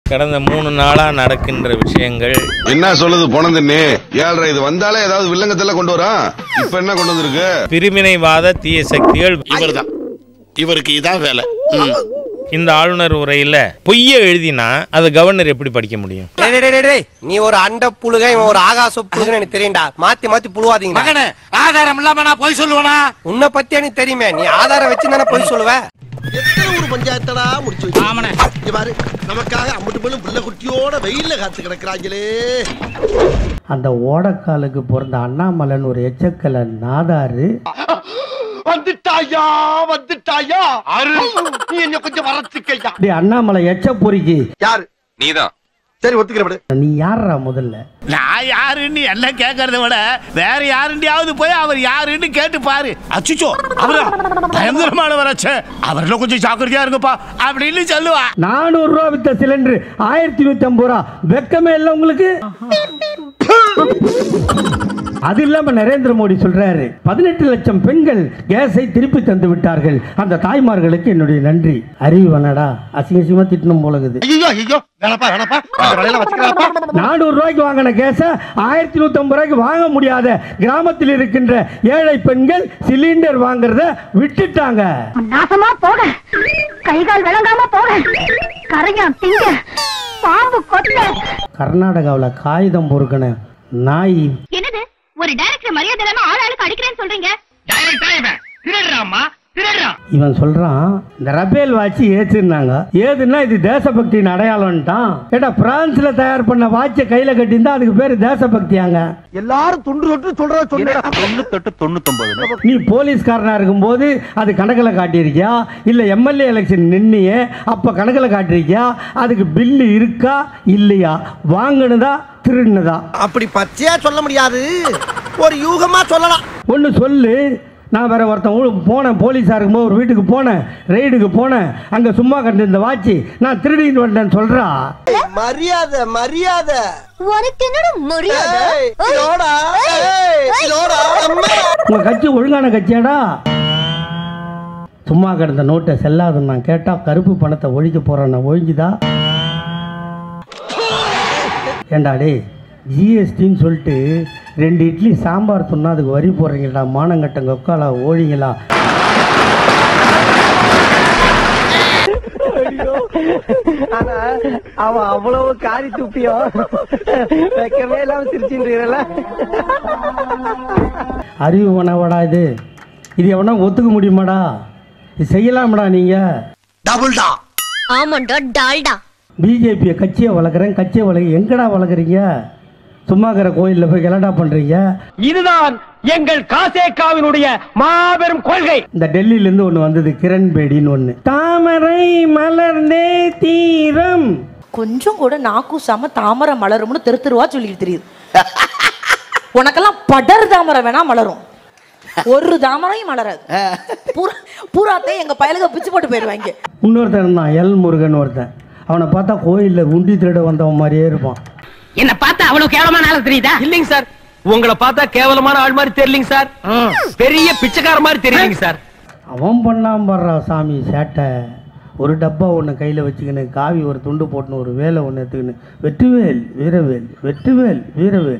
கடந்த மூணு நாளா நடக்கின்ற விஷயங்கள் என்ன சொல்லுது பொணந்தண்ணி ஏழ்ரை இது வந்தாலே ஏதாவது வில்லங்கத்தெல்லாம் கொண்டு வரா இப்ப என்ன கொண்டு வந்திருக்கு பிரிவினைவாத தீய சக்திகள் இவர்தான் இவருக்கு இதான் வேலை இந்த ஆளுநர் உரையில பொய்ய எழுதினா அதை கவர்னர் எப்படி படிக்க முடியும் டேய், டேய், டேய், டேய். நீ ஒரு அண்ட புழுக இவன் ஒரு ஆகாச புழுகன்னு எனக்கு தெரியும்டா மாத்தி மாத்தி புழுவாதீங்க மகனே ஆதாரம் இல்லாம நான் போய் சொல்லுவேனா உன்னை பத்தி எனக்கு தெரியுமே நீ ஆதாரம் வச்சு தானே போய் சொல்லுவ எத்தனை ஒரு பஞ்சாயத்தடா முடிச்சு வச்சு இங்க பாரு நமக்காக அம்பட்டு போலும் புள்ள குட்டியோட வெயில்ல காத்து கிடக்குறாங்களே அந்த ஓடக்காலுக்கு பிறந்த அண்ணாமலைன்னு ஒரு எச்சக்கலை நாதாரு வந்துட்டாயா வந்துட்டாயா நீ என்ன கொஞ்சம் வரச்சுக்கையா டேய் அண்ணாமலை எச்ச பொறிக்கு யாரு நீதான் சரி ஒத்துக்கிறேன் நீ யாரா முதல்ல நான் யாருன்னு என்ன கேட்கறத விட வேற யாருண்டியாவது போய் அவர் யாருன்னு கேட்டு பாரு அச்சுச்சோ அவரா பயங்கரமானவராச்சே அவர்ல கொஞ்சம் ஜாக்கிரதையா இருங்கப்பா அப்படின்னு சொல்லுவா நானூறு ரூபா வித்த சிலிண்டர் ஆயிரத்தி நூத்தி ஐம்பது ரூபா வெக்கமே இல்லை உங்களுக்கு அது இல்லாம நரேந்திர மோடி சொல்றாரு பதினெட்டு லட்சம் பெண்கள் கேஸை திருப்பி தந்து விட்டார்கள் அந்த தாய்மார்களுக்கு என்னுடைய நன்றி அறிவு வேணாடா அசிங்க அசிங்கமா திட்டணும் போலகுது ஐயோ ஐயோ வேணப்பா வேணப்பா இந்த வேலையெல்லாம் வச்சுக்கிறாப்பா நானூறு ரூபாய்க்கு வாங்கின கேஸ ஆயிரத்தி நூத்தி ஐம்பது ரூபாய்க்கு வாங்க முடியாத கிராமத்தில் இருக்கின்ற ஏழை பெண்கள் சிலிண்டர் வாங்குறத விட்டுட்டாங்க நாசமா போக கை கால் விளங்காம போக கரையான் திங்க பாம்பு கொத்த கர்நாடகாவில் காகிதம் பொறுக்கின நாய் என்னது ஒரு டைரக்டர் மரியாதை இல்லாம ஆள் ஆளுக்கு அடிக்கிறேன்னு சொல்றீங்க இவன் சொல்றான் இந்த ரபேல் வாட்ச் ஏச்சுன்னாங்க ஏதுன்னா இது தேசபக்தியின் அடையாளம்ட்டான் ஏடா பிரான்ஸ்ல தயார் பண்ண வாட்சை கையில கட்டியிருந்தா அதுக்கு பேரு தேசபக்தியாங்க எல்லாரும் துண்டு தொட்டு சொல்றத சொன்னேன் நீ போலீஸ்காரனா இருக்கும்போது அது கணக்கில் காட்டியிருக்கியா இல்ல எம்எல்ஏ எலெக்ஷன் நின்னியே அப்ப கணக்கில் காட்டியிருக்கியா அதுக்கு பில்லு இருக்கா இல்லையா வாங்கினதா திருடினதா அப்படி பச்சையா சொல்ல முடியாது ஒரு யூகமா சொல்லலாம் ஒன்று சொல்லு நான் வேற ஒருத்தன் ஊ- போனேன் போலீஸாக இருக்கும்போது ஒரு வீட்டுக்கு போனேன் ரெய்டுக்கு போனேன் அங்கே சும்மா கண்டு இந்த வாட்சி நான் திருடின்னு வந்தேன்னு சொல்கிறா மரியாதை மரியாதை உனக்கு என்னோட மரியாதை ஏய், இதோடா, ஏய், இதோடா, அம்மா. உங்கள் கட்சி ஒழுங்கான கட்சியாடா சும்மா கிடந்த நோட்டை செல்லாதுன்னு நான் கேட்டால் கருப்பு பணத்தை ஒழிக்க போகிறேன் நான் ஒழிஞ்சுதா ஏண்டா டேய் ஜிஎஸ்டின்னு சொல்லிட்டு ரெண்டு இட்லி சாம்பார் சொன்னா அதுக்கு வரி போடுறீங்களா மானங்கட்ட கொக்காலா ஓழிங்களா ஆனா அவன் அவ்வளவு காரி துப்பியோ வைக்கவே இல்லாம சிரிச்சுன்றீங்கல்ல அறிவு வேணாவாடா இது இது எவனா ஒத்துக்க முடியுமாடா இது செய்யலாமாடா நீங்கள் டபுள் டா ஆமாண்டா டால்டா பிஜேபியை கட்சியை வளர்க்குறேன் கட்சியை வளர்க்க எங்கடா வளர்க்குறீங்க சும்மா இருக்கிற கோயிலில் போய் கலடா பண்ணுறீங்க இதுதான் எங்கள் காசேகாவினுடைய மாபெரும் கொள்கை இந்த டெல்லியிலேருந்து ஒன்று வந்தது கிரண் பேடின்னு ஒன்று தாமரை மலர்ந்தே தீரம் கொஞ்சம் கூட நாக்கூசாம தாமரை மலரும்னு தெரு தெருவா சொல்லிட்டு தெரியுது உனக்கெல்லாம் படர் தாமரை வேணா மலரும் ஒரு தாமரையும் மலராது பூரா பூராத்தையும் எங்க பயலுக பிச்சு போட்டு போயிடுவாங்க இன்னொருத்தன் இருந்தான் எல் முருகன் ஒருத்தன் அவனை பார்த்தா கோயிலில் உண்டி திருட வந்தவன் மாதிரியே இருப்பான் என்ன பார்த்தா அவ்வளவு கேவலமான ஆள் தெரியுதா இல்லைங்க சார் உங்களை பார்த்தா கேவலமான ஆள் மாதிரி தெரியலங்க சார் பெரிய பிச்சைக்கார மாதிரி தெரியுங்க சார் அவன் பண்ணாம பாடுறா சாமி சேட்டை ஒரு டப்பா ஒன்று கையில் வச்சுக்கின்னு காவி ஒரு துண்டு போட்டுன்னு ஒரு வேலை ஒன்று எடுத்துக்கின்னு வெற்றிவேல் வீரவேல் வெற்றிவேல் வீரவேல்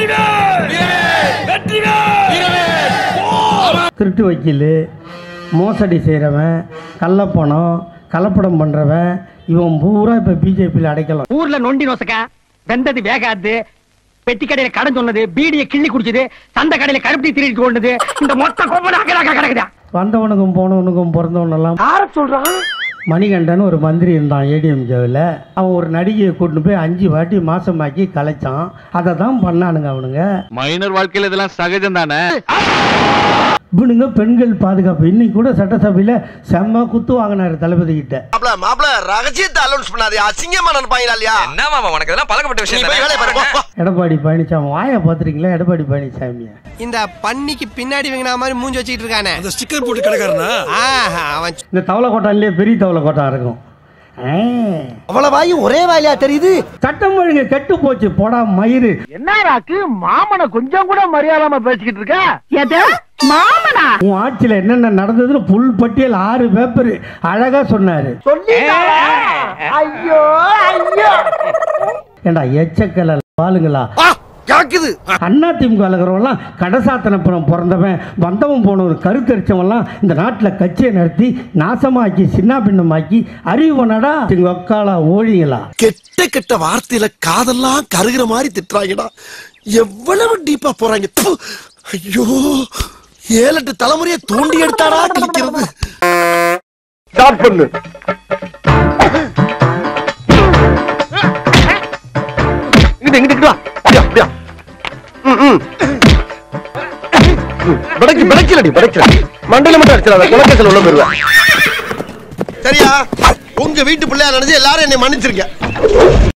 திருட்டு வக்கீல் மோசடி செய்கிறவன் கள்ளப்பணம் கலப்படம் பண்ணுறவன் இவன் பூரா இப்போ பிஜேபியில் அடைக்கலாம் ஊர்ல நொண்டி நொசக்கா வெந்தது வேகாது பெட்டி கடையில கடன் சொன்னது பீடிய கிள்ளி குடிச்சது சந்த கடையில கருப்பி திருடிட்டு கொண்டது இந்த மொத்த கொம்பு அங்கடாக்க கிடக்குதா வந்தவனுக்கும் போனவனுக்கும் பிறந்தவனெல்லாம் யார சொல்றான் மணிகண்டன் ஒரு மந்திரி இருந்தான் ஏடிஎம்கேவில் அவன் ஒரு நடிகையை கூட்டின்னு போய் அஞ்சு வாட்டி மாசமாக்கி கலைச்சான் அதை தான் பண்ணானுங்க அவனுங்க மைனர் வாழ்க்கையில இதெல்லாம் சகஜம் தானே இவனுங்க பெண்கள் பாதுகாப்பு இன்னைக்கு கூட சட்டசபையில் செம்ம குத்து வாங்கினாரு தளபதி கிட்ட மாப்ள மாப்ள ரகசியத்தை அலௌன்ஸ் பண்ணாதே அசிங்கமா நினைப்பாங்களா இல்லையா என்ன மாமா உனக்கு இதெல்லாம் பழக்கப்பட்ட நீ போய் வேலையை பாரு, போ, விஷயம் போ. எடப்பாடி பழனிசாமி வாயை பார்த்துருக்கீங்களா எடப்பாடி பழனிசாமியை இந்த பன்னிக்கு பின்னாடி வைங்கின மாதிரி மூஞ்சி வச்சுக்கிட்டு இருக்கானே அந்த ஸ்டிக்கர் போட்டு கிடக்காரனா ஆஹா, அவன் இந்த தவளை கோட்டான்லேயே பெரிய தவளை கோட்டா இருக்கும் ஆ. அவ்வளவு வாயும் ஒரே வாயிலா தெரியுது சட்டம் ஒழுங்கு கெட்டு போச்சு போடா மயிறு என்ன ராக்கு மாமனை கொஞ்சம் கூட மரியாதாம பேசிக்கிட்டு இருக்க எது மாமனா உன் ஆட்சியில் என்னென்ன நடந்ததுன்னு புல் பட்டியல் ஆறு பேப்பர் அழகா சொன்னாரு ஐயோ ஐயோ ஏண்டா எச்சக்கல வாளுங்களா கேக்குது அண்ணா திமுக இருக்கிறவங்களாம் கடசாத்தனப்புறம் பிறந்தவன் வந்தவன் போனவன் கருத்தரிச்சவன்லாம் இந்த நாட்டில் கட்சியை நடத்தி நாசமாக்கி சின்ன பின்னமாக்கி அறிவனடா எங்க ஒக்காலா ஓழிங்களா கெட்ட கெட்ட வார்த்தையில காதெல்லாம் கருகிற மாதிரி திட்டுறாங்கடா எவ்வளவு டீப்பா போறாங்க ப்பு. ஐயோ ஏழு எட்டு தலைமுறையை தோண்டி எடுத்தாடா கிழிக்கிறது ஸ்டார்ட் பண்ணு இங்கிட்டு இங்கிட்டு வா அப்படியா அப்படியா ம் ம் படைக்கு படைக்கலடி படைக்கல மண்டையில மட்டும் அடிச்சிடாத குலக்கத்தில் உள்ள போயிருவேன் சரியா உங்க வீட்டு பிள்ளையா நினைச்சு எல்லாரும் என்னை மன்னிச்சிருக்க